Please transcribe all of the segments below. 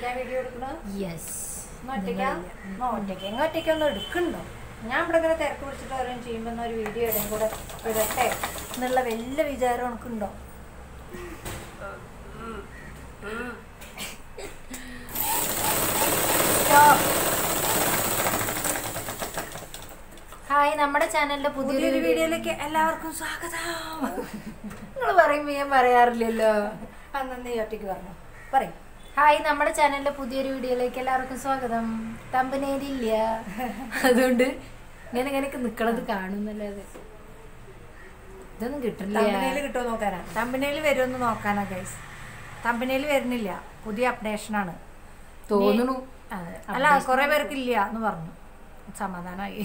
ഒറ്റയ്ക്കാ video എടുക്കണത് yes ഒറ്റയ്ക്ക ഒറ്റയ്ക്ക് എങ്ങനെ ഒറ്റയ്ക്കൊന്നും എടുക്കണ്ടോ ഞാൻ ഇവിടെ ഇങ്ങനെ തിരക്ക് പിടിച്ചിട്ട് ഓരോന്നും ചെയ്യുമ്പോൾ ഒരു വീഡിയോ ഇടും കൂടെ ഇടട്ടെ എന്നുള്ള വലിയ വിചാരം എനിക്കുണ്ടോ ഹായ് നമ്മുടെ ചാനലിന്റെ പുതിയൊരു പുതിയൊരു വീഡിയോ വീഡിയോയിലേക്ക് എല്ലാവർക്കും സ്വാഗതം നിങ്ങൾ പറയുമ്പോ ഞാൻ പറയാറില്ലല്ലോ അന്ന് നീ ഒറ്റയ്ക്ക് പറഞ്ഞു പറയും ഹായ് നമ്മുടെ ചാനലിന്റെ പുതിയൊരു വീഡിയോയിലേക്ക് എല്ലാവർക്കും സ്വാഗതം തമ്പനേരില്ല അതുകൊണ്ട് ഞാൻ ഇങ്ങനെയൊക്കെ നിക്കണത് കാണുന്നല്ലാതെ ഇതൊന്നും കിട്ടില്ല തമ്പനയിൽ കിട്ടുമോ നോക്കാനാ തമ്പനയിൽ വരുമെന്ന് നോക്കാനാ ഗൈസ് തമ്പനയിൽ വരുന്നില്ല പുതിയ അപ്ഡേഷനാണ് തോന്നുന്നു അതെ അല്ല കുറെ പേർക്ക് ഇല്ല എന്ന് പറഞ്ഞു സമാധാനമായി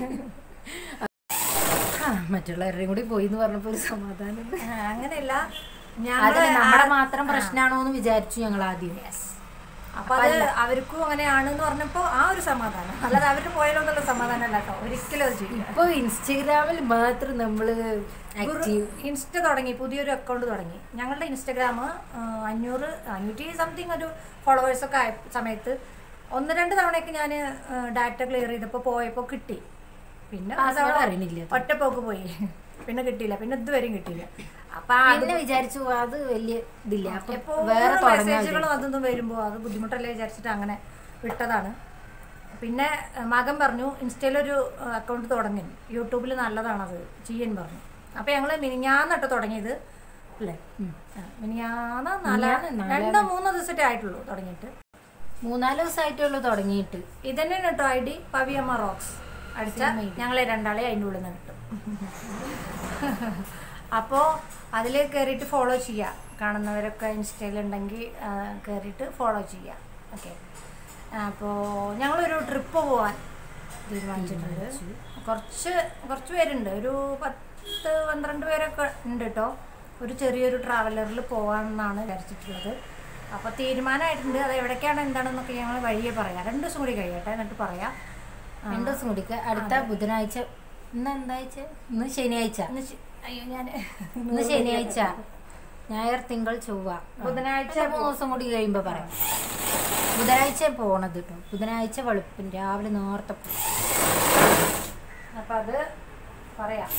ആ, മറ്റുള്ളവരുടെയും കൂടി പോയി എന്ന് പറഞ്ഞപ്പോ ഒരു സമാധാനം ആ, അങ്ങനെയല്ല അത് ഞങ്ങള് നമ്മുടെ ആ- മാത്രം പ്രശ്നമാണോ എന്ന് വിചാരിച്ചു ഞങ്ങൾ ആദ്യം അപ്പൊ അത് അവർക്കും അങ്ങനെയാണെന്ന് പറഞ്ഞപ്പോ ആ ഒരു സമാധാനം അല്ലാതെ അവർക്ക് പോയാലോ എന്നുള്ള സമാധാനം അല്ല കേട്ടോ ഒരിക്കലും അത് ചെയ്യില്ല ഇപ്പൊ ഇൻസ്റ്റഗ്രാമിൽ മാത്രം നമ്മള് ആക്റ്റീവ് ഇൻസ്റ്റ തുടങ്ങി പുതിയൊരു അക്കൗണ്ട് തുടങ്ങി ഞങ്ങളുടെ ഇൻസ്റ്റഗ്രാം അഞ്ഞൂറ് അഞ്ഞൂറ്റി സംതിങ് ഒരു ഫോളോവേഴ്സ് ഒക്കെ ആയ സമയത്ത് ഒന്ന് രണ്ട് തവണയൊക്കെ ഞാൻ ഡാറ്റ ക്ലിയർ ചെയ്തപ്പോൾ പോയപ്പോൾ കിട്ടി പിന്നെ ഒരു Password തവണ അറിയണില്ല. ഒറ്റപ്പോക്ക് പോയി പിന്നെ കിട്ടിയില്ല പിന്നെ ഇതുവരെയും കിട്ടിയില്ല അപ്പൊ ആ പിന്നെ വിചാരിച്ചു അത് വലിയ ഇതില്ല അപ്പൊ എപ്പോ വേറെ തുടങ്ങാൻ മെസ്സേജുകളും അതൊന്നും വരുമ്പോൾ അത് ബുദ്ധിമുട്ടല്ലേ വിചാരിച്ചിട്ട് അങ്ങനെ വിട്ടതാണ് പിന്നെ അഹ് മകൻ പറഞ്ഞു ഇൻസ്റ്റയിലൊരു അക്കൗണ്ട് തുടങ്ങി യൂട്യൂബിൽ നല്ലതാണത് ചെയ്യാൻ പറഞ്ഞു അപ്പോൾ ഞങ്ങൾ മിനിഞ്ഞാന്നിട്ട് തുടങ്ങിയത് അല്ലേ ആ, മിനിഞ്ഞാന്ന് നാലാ മിനിഞ്ഞാന്ന് നാലാം രണ്ടോ മൂന്നോ ദിവസത്തെ ആയിട്ടുള്ളൂ തുടങ്ങിയിട്ട് മൂന്നാല് ദിവസമായിട്ടുള്ളൂ തുടങ്ങിയിട്ട് ഇതന്നെയാണ് കേട്ടോ ഐ ഡി പവിയമ്മ റോക്സ് അടിച്ചാൽ ഞങ്ങളെ രണ്ടാളെ അതിൻ്റെ ഉള്ളിൽ നിന്ന് കിട്ടും അപ്പോൾ അതിൽ കയറിയിട്ട് ഫോളോ ചെയ്യുക കാണുന്നവരൊക്കെ ഇൻസ്റ്റയിലുണ്ടെങ്കിൽ കയറിയിട്ട് ഫോളോ ചെയ്യുക ഓക്കെ അപ്പോൾ ഞങ്ങളൊരു ട്രിപ്പ് പോവാൻ തീരുമാനിച്ചിട്ടുണ്ട് കുറച്ച് കുറച്ച് പേരുണ്ട് ഒരു പത്ത് പന്ത്രണ്ട് പേരൊക്കെ ഉണ്ട് കേട്ടോ ഒരു ചെറിയൊരു ട്രാവലറിൽ പോകാമെന്നാണ് വിചാരിച്ചിട്ടുള്ളത് അപ്പോൾ തീരുമാനമായിട്ടുണ്ട് അത് എവിടേക്കാണ് എന്താണെന്നൊക്കെ ഞങ്ങൾ വഴിയെ പറയാം രണ്ട് ദിവസം കൂടി കഴിയട്ടെ എന്നിട്ട് പറയാം രണ്ടു ദിവസം കൂടിക്ക് അടുത്ത ബുധനാഴ്ച ഇന്ന് എന്താഴ്ച ഇന്ന് ശനിയാഴ്ച ഇന്ന് ശ- അയ്യോ ഞാൻ ഇന്ന് ശനിയാഴ്ച ഞായർ തിങ്കൾ ചൊവ്വ ബുധനാഴ്ച പിന്നെ മൂന്ന് ദിവസം കൂടി കഴിയുമ്പോ പറയാം ബുധനാഴ്ച പോണത് കേട്ടോ ബുധനാഴ്ച വെളുപ്പിന് രാവിലെ നേരത്തെ പോകും അപ്പം അത് പറയാം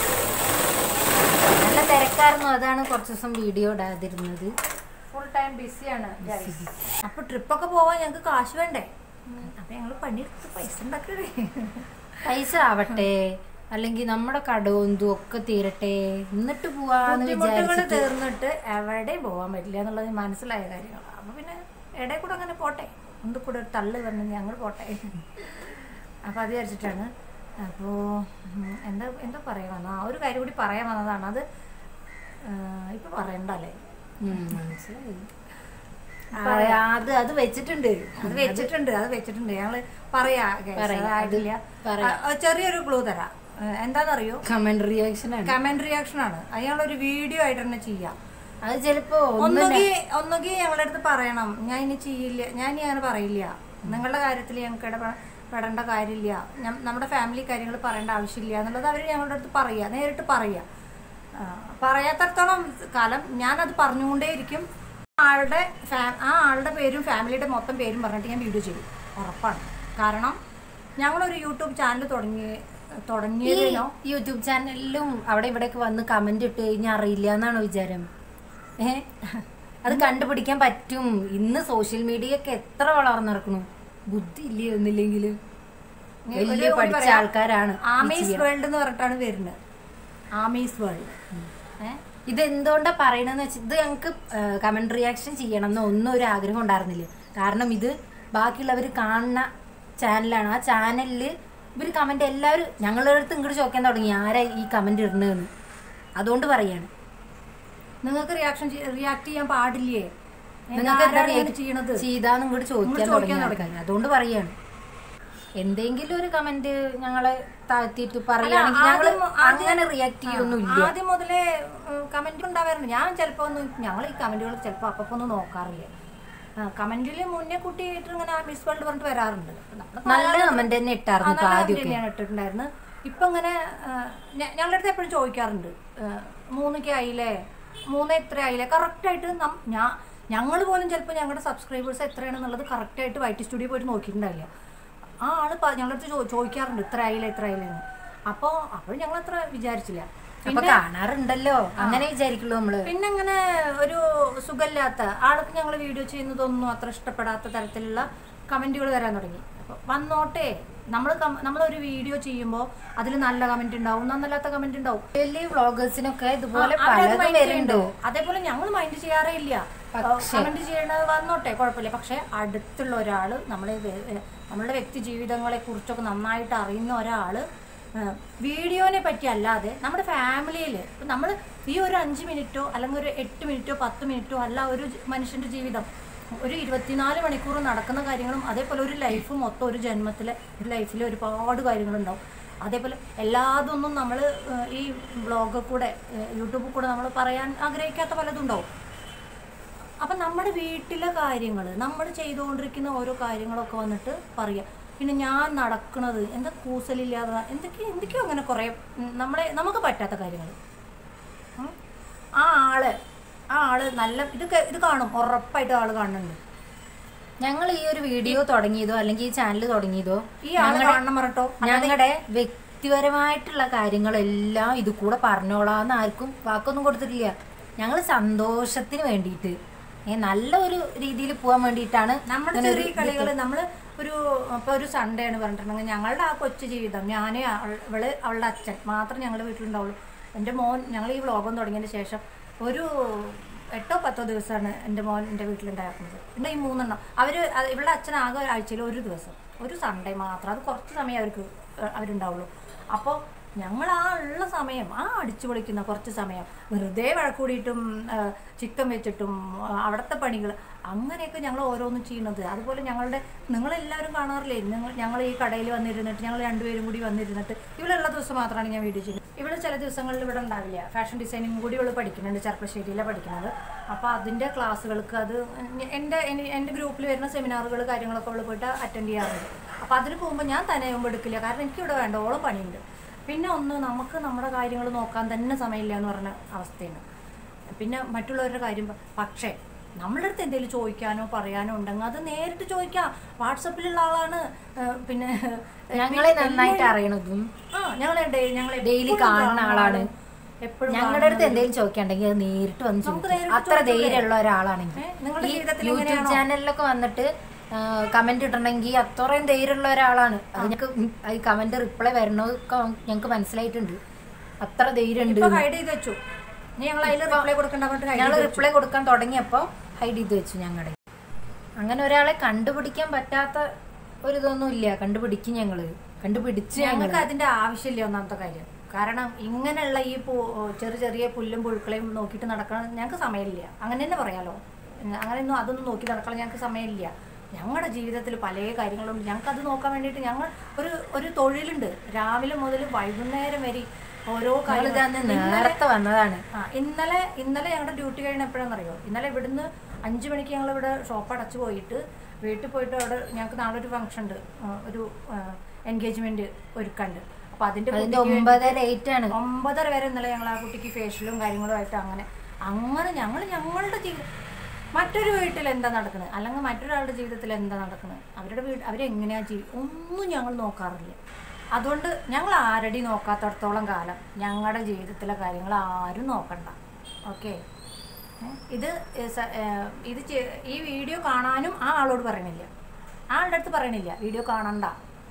നല്ല തിരക്കായിരുന്നു അതാണ് കുറച്ച് ദിവസം വീഡിയോ ഇടാതിരുന്നത് ഫുൾ ടൈം ബിസിയാണ് അപ്പോൾ ട്രിപ്പൊക്കെ പോവാൻ ഞങ്ങൾക്ക് കാശ് വേണ്ടേ അപ്പം ഞങ്ങൾ പണിയെടുത്ത് പൈസ ഉണ്ടാക്കണേ പൈസ ആവട്ടെ അല്ലെങ്കിൽ നമ്മുടെ കടവും ഇതും ഒക്കെ തീരട്ടെ എന്നിട്ട് പോവാന്ന് ബുദ്ധിമുട്ടുകൾ വിചാരിച്ചിട്ട് തീർന്നിട്ട് എവിടെയും പോകാൻ പറ്റില്ല എന്നുള്ളത് മനസ്സിലായ കാര്യങ്ങളാണ് അപ്പോൾ പിന്നെ ഇടയിൽ കൂടെ അങ്ങനെ പോട്ടെ എന്ത് കൂടെ ഒരു തള്ളു വന്ന് ഞങ്ങൾ പോട്ടെ അപ്പോൾ അത് വിചാരിച്ചിട്ടാണ് അപ്പോൾ എന്താ എന്താ പറയാൻ വന്നത് ആ ഒരു കാര്യം കൂടി പറയാൻ വന്നതാണ് അത് ഇപ്പം പറയണ്ടല്ലേ ഉം, മനസ്സിലായി ആ, അത് അത് വെച്ചിട്ടുണ്ട് അത് വെച്ചിട്ടുണ്ട് അത് വെച്ചിട്ടുണ്ട് ഞങ്ങള് പറയാ guys. പറയാം. അതായിട്ടില്ല പറയാം. ആ, ചെറിയൊരു ക്ലൂ തരാം ആ, എന്താണെന്നറിയോ കമന്റ് റിയാക്ഷൻ ആണ് കമന്റ് റിയാക്ഷൻ ആണ് അത് ഞങ്ങളൊരു വീഡിയോ ആയിട്ട് തന്നെ ചെയ്യാം അത് ചിലപ്പോ ഒന്നുകിൽ ഒന്നുകിൽ ഞങ്ങളുടെ അടുത്ത് പറയണം ഞാൻ ഇനി ചെയ്യില്ല ഞാൻ ഇനി അങ്ങനെ പറയില്ല നിങ്ങളുടെ കാര്യത്തിൽ ഞങ്ങൾക്ക് ഇടപെടേണ്ട കാര്യമില്ല ഞം- നമ്മുടെ ഫാമിലി കാര്യങ്ങൾ പറയേണ്ട ആവശ്യമില്ല എന്നുള്ളത് അവർ ഞങ്ങളുടെ അടുത്ത് പറയുക നേരിട്ട് പറയുക ആ, പറയാത്തടത്തോളം കാലം ഞാനത് പറഞ്ഞുകൊണ്ടേയിരിക്കും ആ ആളുടെ ഫാ- ആ ആളുടെ പേരും ഫാമിലിയുടെ മൊത്തം പേരും പറഞ്ഞിട്ട് ഞാൻ വീഡിയോ ചെയ്യും ഉറപ്പാണ് കാരണം ഞങ്ങളൊരു യൂട്യൂബ് ചാനൽ തുടങ്ങി ഈ തുടങ്ങിയതിനോ യൂട്യൂബ് ചാനലിലും അവിടെ ഇവിടെയൊക്കെ വന്ന് കമന്റ് ഇട്ട് കഴിഞ്ഞാൽ അറിയില്ല എന്നാണോ വിചാരം ഏ അത് കണ്ടുപിടിക്കാൻ പറ്റും ഇന്ന് സോഷ്യൽ മീഡിയ ഒക്കെ എത്ര വളർന്നിറക്കണു ബുദ്ധി ഇല്ലേ ഒന്നില്ലെങ്കിലും ഒരു വലിയ കൂടി പഠിച്ച പറയാം. ആൾക്കാരാണ് ഈ ആമീസ് ചെയ്യാൻ. വേൾഡ് എന്ന് പറഞ്ഞിട്ടാണ് വരുന്നത് ആമീസ് വേൾഡ് ഏഹ് ഇത് എന്തുകൊണ്ടാ പറയണെന്ന് വെച്ചാൽ ഇത് ഞങ്ങൾക്ക് കമന്റ് റിയാക്ഷൻ ചെയ്യണം എന്ന് ഒന്നും ഒരു ആഗ്രഹം ഉണ്ടായിരുന്നില്ല കാരണം ഇത് ബാക്കിയുള്ളവർ കാണുന്ന ചാനലാണ് ആ ചാനലിൽ ഇവർ കമന്റ് എല്ലാവരും ഞങ്ങളുടെ അടുത്ത് ഇങ്ങോട്ട് ചോദിക്കാൻ തുടങ്ങി ആരാ ഈ കമന്റ് ഇടുന്നതെന്ന് അതുകൊണ്ട് പറയാണ് നിങ്ങൾക്ക് റിയാക്ഷൻ റിയാക്ട് ചെയ്യാൻ പാടില്ലേ നിങ്ങൾക്ക് എന്താ ആരാണ് ഇങ്ങനെ react ചെയ്യണത് ചെയ്താന്ന് ഇങ്ങോട്ട് ചോദിക്കാൻ ഇങ്ങോട്ട് തുടങ്ങി ചോദിക്കാൻ ആൾക്കാർ അതുകൊണ്ട് പറയാണ് എന്തെങ്കിലും ഒരു കമന്റ് ഞങ്ങളെ താഴ്ത്തിയിട്ട് അല്ല, പറയുകയാണെങ്കിൽ ഞങ്ങൾ ആദ്യം- ആദ്യം- അങ്ങനെ റിയാക്ട് ചെയ്യൊന്നുമില്ല ആദ്യം മുതലേ കമന്റ് ഉണ്ടാവാറുണ്ട് ഞാൻ ചിലപ്പോ ഒന്നും ഞങ്ങൾ ഈ കമന്റുകൾ ചിലപ്പോ അപ്പൊ ഒന്നും നോക്കാറില്ല കമന്റിൽ മുന്നേ കുട്ടിയായിട്ട് ഇങ്ങനെ മിസ് വേൾഡ് പറഞ്ഞിട്ട് വരാറുണ്ട് നമ്മള് നല്ല കമന്റ് തന്നെ ഇട്ടായിരുന്നു ആ, ഇപ്പൊ നല്ല ആദ്യമൊക്കെ comment തന്നെയാണ് ഇട്ടിട്ടുണ്ടായിരുന്നു ഇപ്പൊ ഇങ്ങനെ ആ, ഞ- ഞങ്ങളുടെ അടുത്ത് എപ്പോഴും ചോദിക്കാറുണ്ട് ആ, മൂന്നൊക്കെ ആയില്ലേ മൂന്ന് എത്ര ആയില്ലേ കറക്റ്റ് ആയിട്ട് നം- ഞാൻ ഞങ്ങൾ പോലും ചിലപ്പോൾ ഞങ്ങളുടെ സബ്സ്ക്രൈബേഴ്സ് എത്രയാണെന്നുള്ളത് കറക്റ്റായിട്ട് വൈറ്റ് സ്റ്റുഡിയോ പോയിട്ട് നോക്കിയിട്ടുണ്ടാവില്ല ആ ആള് പ- ഞങ്ങളുടെ അടുത്ത് ചോ- ചോദിക്കാറുണ്ട് ഇത്ര ആയില്ല ഇത്ര ആയില്ലെന്ന് അപ്പോൾ അപ്പോൾ ഞങ്ങൾ അത്ര വിചാരിച്ചില്ല അപ്പൊ കാണാറുണ്ടല്ലോ അങ്ങനെ വിചാരിക്കുള്ളൂ നമ്മള് പിന്നെ അങ്ങനെ ഒരു സുഖമില്ലാത്ത ആൾക്ക് ഞങ്ങൾ വീഡിയോ ചെയ്യുന്നതൊന്നും അത്ര ഇഷ്ടപ്പെടാത്ത തരത്തിലുള്ള കമൻറ്റുകൾ വരാൻ തുടങ്ങി അപ്പോൾ വന്നോട്ടെ നമ്മൾ നമ്മളൊരു വീഡിയോ ചെയ്യുമ്പോൾ അതിൽ നല്ല കമൻറ്റ് ഉണ്ടാവും നന്നല്ലാത്ത കമൻറ്റ് ഉണ്ടാവും വലിയ വ്ളോഗേഴ്സിനൊക്കെ ഇതുപോലെ ആ, അവരത് പലതും mind വരുന്നുണ്ട് ചെയ്യുന്നുണ്ട്. അതേപോലെ ഞങ്ങൾ മൈൻഡ് ചെയ്യാറേ ഇല്ല കമന്റ് ചെയ്യണത് വന്നോട്ടെ കുഴപ്പമില്ല പക്ഷെ അടുത്തുള്ള ഒരാള് നമ്മളെ വെ- ഏ, നമ്മളുടെ വ്യക്തി ജീവിതങ്ങളെ കുറിച്ചൊക്കെ നന്നായിട്ട് അറിയുന്ന ഒരാള് ഏ, വീഡിയോനെ പറ്റി അല്ലാതെ നമ്മുടെ ഫാമിലിയിൽ നമ്മൾ ഈ ഒരു അഞ്ച് മിനിറ്റോ അല്ലെങ്കിൽ ഒരു എട്ട് മിനിറ്റോ പത്ത് മിനിറ്റോ അല്ല ഒരു ജ- മനുഷ്യന്റെ ജീവിതം ഒരു ഇരുപത്തിനാല് മണിക്കൂർ നടക്കുന്ന കാര്യങ്ങളും അതേപോലെ ഒരു ലൈഫ് മൊത്തം ഒരു ജന്മത്തിലെ ഒരു ലൈഫിൽ ഒരുപാട് കാര്യങ്ങളുണ്ടാവും അതേപോലെ എല്ലാതൊന്നും നമ്മൾ ഈ ബ്ലോഗിൽ കൂടെ യൂട്യൂബിൽ കൂടെ നമ്മൾ പറയാൻ ആഗ്രഹിക്കാത്ത പലതും ഉണ്ടാവും അപ്പം നമ്മുടെ വീട്ടിലെ കാര്യങ്ങൾ നമ്മൾ ചെയ്തുകൊണ്ടിരിക്കുന്ന ഓരോ കാര്യങ്ങളൊക്കെ വന്നിട്ട് പറയുക പിന്നെ ഞാൻ നടക്കുന്നത് എന്താ കൂസലില്ലാതെ എന്തൊക്കെയോ എന്തൊക്കെയോ അങ്ങനെ കുറേ ഉം, നമ്മളെ നമുക്ക് പറ്റാത്ത കാര്യങ്ങൾ ഉം. ആ ആള് ആ ആള് നല്ല ഇത് കേ- ഇത് കാണും ഉറപ്പായിട്ട് ആള് കാണുന്നുണ്ട് ഞങ്ങൾ ഈ ഒരു വീഡിയോ തുടങ്ങിയതോ അല്ലെങ്കിൽ ഈ ചാനൽ തുടങ്ങിയതോ ഈ ആള് കാണണം പറഞ്ഞോ ഞങ്ങളുടെ വ്യക്തിപരമായിട്ടുള്ള കാര്യങ്ങളെല്ലാം ഇത് കൂടെ പറഞ്ഞോളാന്ന് ആർക്കും വാക്കൊന്നും കൊടുത്തിട്ടില്ല ഞങ്ങൾ സന്തോഷത്തിന് വേണ്ടിയിട്ട് ഏ, നല്ല ഒരു രീതിയിൽ പോകാൻ വേണ്ടിയിട്ടാണ് നമ്മുടെ ചെറിയ കളികൾ നമ്മൾ ഒരു ഇപ്പോൾ ഒരു സൺഡേ ആണ് പറഞ്ഞിട്ടുണ്ടെങ്കിൽ ഞങ്ങളുടെ ആ കൊച്ചു ജീവിതം ഞാൻ ഇവള് അവളുടെ അച്ഛൻ മാത്രം ഞങ്ങളുടെ വീട്ടിലുണ്ടാവുള്ളൂ എൻ്റെ മോൻ ഞങ്ങൾ ഈ വ്ളോഗം തുടങ്ങിയതിന് ശേഷം ഒരു എട്ടോ പത്തോ ദിവസമാണ് എൻ്റെ മോൻ എൻ്റെ വീട്ടിലുണ്ടായിരുന്നത് പിന്നെ ഈ മൂന്നെണ്ണം അവർ ഇവളുടെ അച്ഛൻ ആകെ ആഴ്ചയിൽ ഒരു ദിവസം ഒരു സൺഡേ മാത്രം അത് കുറച്ച് സമയം അവർക്ക് ഏഹ് അവരുണ്ടാവുള്ളൂ അപ്പോൾ ഞങ്ങൾ ആ ഉള്ള സമയം ആ അടിച്ചു പൊളിക്കുന്ന കുറച്ച് സമയം വെറുതെ വഴക്കൂടിയിട്ടും ചിക്കൻ വെച്ചിട്ടും ആ, അവിടുത്തെ പണികൾ അങ്ങനെയൊക്കെ ഞങ്ങൾ ഓരോന്നും ചെയ്യുന്നത് അതുപോലെ ഞങ്ങളുടെ നിങ്ങളെല്ലാവരും കാണാറില്ലേ നിങ്ങൾ ഞങ്ങൾ ഈ കടയിൽ വന്നിരുന്നിട്ട് ഞങ്ങൾ രണ്ടുപേരും കൂടി വന്നിരുന്നിട്ട് ഇവളുള്ള ദിവസം മാത്രമാണ് ഞാൻ വീഡിയോ ചെയ്യുന്നത് ഇവള് ചില ദിവസങ്ങളിൽ ഇവിടെ ഉണ്ടാവില്ല ഫാഷൻ ഡിസൈനിങ് കൂടി ഇവള് പഠിക്കുന്നുണ്ട് ചെറുപ്പശ്ശേരിയിലാണ് പഠിക്കുന്നത് അപ്പോൾ അതിൻ്റെ ക്ലാസ്സുകൾക്ക് അത് എൻ്റെ എനി- എൻ്റെ ഗ്രൂപ്പിൽ വരുന്ന സെമിനാറുകൾ കാര്യങ്ങളൊക്കെ അവൾ പോയിട്ട് അറ്റൻഡ് ചെയ്യാറുണ്ട് അപ്പോൾ അതിന് പോകുമ്പോൾ ഞാൻ തന്നെ മുമ്പ് എടുക്കില്ല കാരണം എനിക്കിവിടെ വേണ്ട ഓളം പണിയുണ്ട് പിന്നെ ഒന്ന് നമുക്ക് നമ്മുടെ കാര്യങ്ങൾ നോക്കാൻ തന്നെ സമയമില്ല എന്ന് പറഞ്ഞ അവസ്ഥയാണ് പിന്നെ മറ്റുള്ളവരുടെ കാര്യം പ- പക്ഷേ നമ്മളുടെ അടുത്ത് എന്തെങ്കിലും ചോദിക്കാനോ പറയാനോ ഉണ്ടെങ്കിൽ അത് നേരിട്ട് ചോദിക്കാം വാട്സപ്പിലുള്ള ആളാണ് ആ, പിന്നെ ഞങ്ങളെ നന്നായിട്ട് അറിയണതും ആ ഞങ്ങളെ ഡെ- ഞങ്ങളെ ഡെയിലി എപ്പോഴും കാണുന്ന ആളാണ് എപ്പോഴും ഞങ്ങളുടെ അടുത്ത് എന്തെങ്കിലും ചോദിക്കണ്ടെങ്കിൽ അത് നേരിട്ട് വന്ന് നമുക്ക് ചോദിക്കും നേരിട്ട് അത്ര ധൈര്യമുള്ള ഒരാളാണെങ്കിൽ ഏ, നിങ്ങളുടെ ഈ ജീവിതത്തിൽ യൂട്യൂബ് ചാനലിലൊക്കെ വന്നിട്ട് കമന്റ് ഇടണമെങ്കിൽ അത്രയും ധൈര്യമുള്ള ഒരാളാണ് അത് ഞങ്ങൾക്ക് ഈ കമന്റ് റിപ്ലൈ വരണതൊക്കെ ഞങ്ങൾക്ക് മനസ്സിലായിട്ടുണ്ട് അത്ര ധൈര്യമുണ്ട് ഇപ്പൊ ഹൈഡ് ചെയ്ത് വെച്ചു ഇനി ഞങ്ങൾ അതിൽ റിപ്ലൈ കൊടുക്കണ്ട പറഞ്ഞിട്ട് hide ഞങ്ങൾ ചെയ്ത് വെച്ചു. റിപ്ലൈ കൊടുക്കാൻ തുടങ്ങിയപ്പോൾ ഹൈഡ് ചെയ്ത് വെച്ചു ഞങ്ങളുടെ അങ്ങനെ ഒരാളെ കണ്ടുപിടിക്കാൻ പറ്റാത്ത ഒരു ഇതൊന്നും ഇല്ല കണ്ടുപിടിക്കും ഞങ്ങള് കണ്ടുപിടിച്ച് ഞങ്ങൾ ഞങ്ങൾക്ക് അതിന്റെ ആവശ്യമില്ല ഒന്നാമത്തെ കാര്യം കാരണം ഇങ്ങനെയുള്ള ഈ പു- ചെറിയ ചെറിയ പുല്ലും പുഴുക്കളെയും നോക്കിയിട്ട് നടക്കണം ഞങ്ങൾക്ക് സമയമില്ല അങ്ങനെ തന്നെ പറയാലോ ഉം, അങ്ങനെയൊന്നും അതൊന്നും നോക്കി നടക്കണം ഞങ്ങൾക്ക് സമയമില്ല ഞങ്ങളുടെ ജീവിതത്തിൽ പല കാര്യങ്ങളുണ്ട് ഞങ്ങൾക്ക് അത് നോക്കാൻ വേണ്ടിയിട്ട് ഞങ്ങൾ ഒരു ഒരു തൊഴിലുണ്ട് രാവിലെ മുതൽ വൈകുന്നേരം വരെ ഓരോ ഇതാന്ന് കാര്യങ്ങൾ നേരത്തെ വന്നതാണ് ആ ഇന്നലെ ഇന്നലെ ഞങ്ങളുടെ ഡ്യൂട്ടി കഴിഞ്ഞ എപ്പോഴാണെന്നറിയോ ഇന്നലെ ഇവിടുന്ന് അഞ്ച് മണിക്ക് ഞങ്ങൾ ഇവിടെ ഷോപ്പ് അടച്ചു പോയിട്ട് വീട്ടിൽ പോയിട്ട് അവിടെ ഞങ്ങൾക്ക് നാളെ ഒരു ഫംഗ്ഷൻ ഉണ്ട് ആ, ഒരു എൻഗേജ്മെന്റ് ഒരുക്കണ്ട് അപ്പൊ അതിന്റെ അതിന്റെ കുട്ടിക്ക് ഒമ്പതര ഏറ്റ് ആണ് ഒമ്പതര വരെ ഇന്നലെ ഞങ്ങൾ ആ കുട്ടിക്ക് ഫേഷ്യലും കാര്യങ്ങളും ആയിട്ട് അങ്ങനെ അങ്ങനെ ഞങ്ങൾ ഞങ്ങളുടെ ജീവിതം മറ്റൊരു വീട്ടിൽ എന്താ നടക്കുന്നത് അല്ലെങ്കിൽ മറ്റൊരാളുടെ ജീവിതത്തിൽ എന്താ നടക്കുന്നത് അവരുടെ വീട് അവരെങ്ങനെയാ ജീവി ഒന്നും ഞങ്ങൾ നോക്കാറില്ല അതുകൊണ്ട് ഞങ്ങൾ ആരടി നോക്കാത്തടത്തോളം കാലം ഞങ്ങളുടെ ജീവിതത്തിലെ കാര്യങ്ങൾ ആരും നോക്കണ്ട ഓക്കെ ഇത് ഏ, സ- ഏ, ഇത് ചെ- ഈ വീഡിയോ കാണാനും ആ ആളോട് പറയണില്ല ആ ആളുടെ അടുത്ത് പറയണില്ല വീഡിയോ കാണണ്ട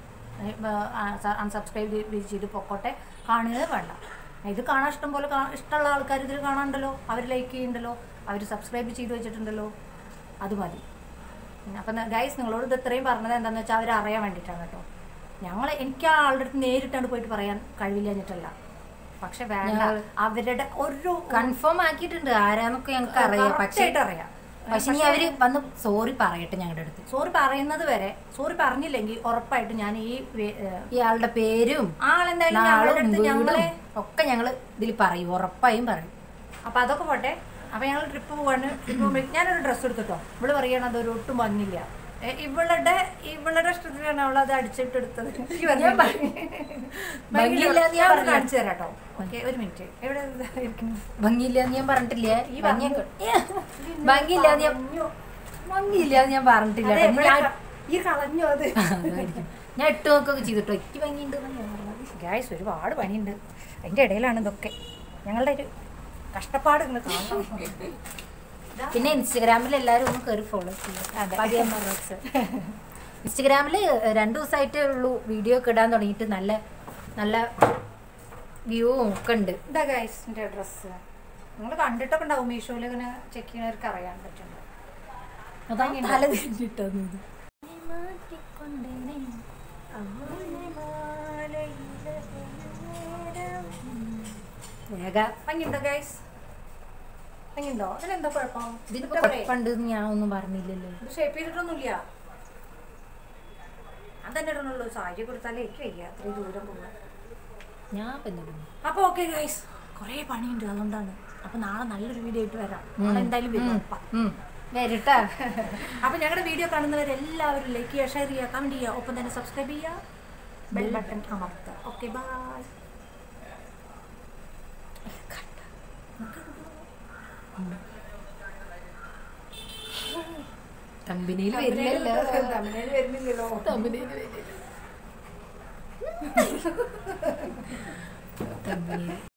അൺസബ്സ്ക്രൈബ് ചെയ്ത് പൊക്കോട്ടെ കാണുകയേ വേണ്ട ഇത് കാണാൻ ഇഷ്ടം പോലെ കാ- ഇഷ്ടമുള്ള ആൾക്കാർ ഇതിൽ കാണാണ്ടല്ലോ അവർ ലൈക്ക് ചെയ്യുന്നുണ്ടല്ലോ അവർ സബ്സ്ക്രൈബ് ചെയ്ത് വെച്ചിട്ടുണ്ടല്ലോ അത് മതി അപ്പം ഗൈസ് നിങ്ങളോട് ഇത് ഇത്രയും പറഞ്ഞത് എന്താണെന്ന് വെച്ചാൽ അവർ അറിയാൻ വേണ്ടിയിട്ടാണ് കേട്ടോ ഞങ്ങൾ എനിക്ക് ആ ആളുടെ അടുത്ത് നേരിട്ടാണ് പോയിട്ട് പറയാൻ കഴിവില്ല പക്ഷെ വേണ്ട അവരുടെ ഒരു കൺഫേം ആക്കിയിട്ടുണ്ട് ആരാന്നൊക്കെ ഞങ്ങൾക്ക് അറിയാം പക്ഷെ ആയിട്ട് അറിയാം പക്ഷെ ഇനി അവര് വന്ന് സോറി പറയട്ടെ ഞങ്ങളുടെ അടുത്ത് സോറി പറയുന്നത് വരെ സോറി പറഞ്ഞില്ലെങ്കിൽ ഉറപ്പായിട്ട് ഞാൻ ഈ വേ- ഏഹ് ഇയാളുടെ പേരും ആളെന്തായാലും ഞങ്ങളുടെ നാളും അടുത്ത് ഞങ്ങളെ വീടും ഒക്കെ ഞങ്ങള് ഇതിൽ പറയും ഉറപ്പായും പറയും അപ്പൊ അതൊക്കെ പോട്ടെ അപ്പൊ ഞങ്ങൾ ട്രിപ്പ് പോവാണ് ട്രിപ്പ് പോകുമ്പോൾ ഞാനൊരു ഡ്രസ്സ് എടുത്തിട്ടോ ഇവള് പറയണ അത് ഒരു ഒട്ടും ഭംഗില്ല ഏ, ഇവളുടെ ഇവളുടെ ഇഷ്ടത്തിലാണ് അവൾ അത് അടിച്ചിട്ട് എടുത്തത് എനിക്ക് പറഞ്ഞില്ല. ഭംഗിയില്ലാന്ന് ഞാൻ ഞാൻ കാണിച്ചു തരാം കേട്ടോ ഓക്കെ ഒരു മിനിറ്റ് എവിടെ ഇരിക്കുന്നു ഭംഗിയില്ലാന്ന് ഞാൻ പറഞ്ഞിട്ടില്ലേ ഈ ഭംഗിയൊക്കെ ഭംഗിയില്ലാന്ന് ഞാൻ ഭംഗിയില്ലാന്ന് ഞാൻ പറഞ്ഞിട്ടില്ല അതെ, കേട്ടോ. ഇവിടെ ഞാൻ ക- ഈ കളഞ്ഞു അത് അതായിരിക്കും. ഞാൻ ഇട്ട് നോക്കുകയൊക്കെ ചെയ്തിട്ടോ എനിക്ക് ഭംഗിയുണ്ട് ഗായ്സ് ഒരുപാട് പണിയുണ്ട് അതിന്റെ ഇടയിലാണ് ഇതൊക്കെ ഞങ്ങളുടെ ഒരു കഷ്ടപ്പാട് ഇങ്ങനെ കാണണം പിന്നെ ഇൻസ്റ്റഗ്രാമിൽ എല്ലാവരും ഒന്ന് കയറി ഫോളോ അതെ. ചെയ്യാം ഇൻസ്റ്റഗ്രാമിൽ രണ്ടു ദിവസമായിട്ടേ ഉള്ളൂ വീഡിയോ ഒക്കെ ഇടാൻ തുടങ്ങിയിട്ട് നല്ല നല്ല വ്യൂവും ഒക്കെ ഉണ്ട് ഇതാ ഗായ്സ് എൻ്റെ ഡ്രസ്സ് നിങ്ങൾ കണ്ടിട്ടൊക്കെ ഉണ്ടാവും മീഷോയിൽ ഇങ്ങനെ ചെക്ക് ചെയ്യുന്നവർക്ക് അറിയാൻ പറ്റുന്നുണ്ട് അതാ തല തിരിഞ്ഞിട്ടത് വേഗ ഭംഗിയുണ്ടോ ഗായ്സ് ഭംഗിയുണ്ടോ അതിനെന്താ കുഴപ്പം ഇതിനിപ്പോ ഇതാ പറയ്. കുഴപ്പമുണ്ട് ഞാൻ ഒന്നും പറഞ്ഞില്ലല്ലോ ഇത് ഷേപ്പ് ചെയ്തിട്ടൊന്നുമില്ല അതന്നെ ഇടണുള്ളൂ സാരി കൊടുത്താലേ എനിക്ക് വയ്യ അത്രയും ദൂരം പോകാൻ ഞാൻ പിന്നെ അപ്പോൾ ഓക്കെ ഗൈസ് കുറേ പണിയുണ്ട് അതുകൊണ്ടാണ് അപ്പോൾ നാളെ നല്ലൊരു വീഡിയോ ആയിട്ട് വരാം നാളെ എന്തായാലും വരും ഉറപ്പാ. വരട്ടാ അപ്പോൾ ഞങ്ങളുടെ വീഡിയോ കാണുന്നവരെല്ലാവരും ലൈക്ക് ചെയ്യുക ഷെയർ ചെയ്യുക കമൻറ്റ് ചെയ്യുക ഒപ്പം തന്നെ സബ്സ്ക്രൈബ് ചെയ്യുക ബെൽ ബട്ടൺ അമർത്തുക ഓക്കെ ബൈ കമ്പനിയിൽ വരില്ലല്ലോ വരുന്നില്ലല്ലോ കമ്പനിയിൽ വരില്ല കമ്പനിയിൽ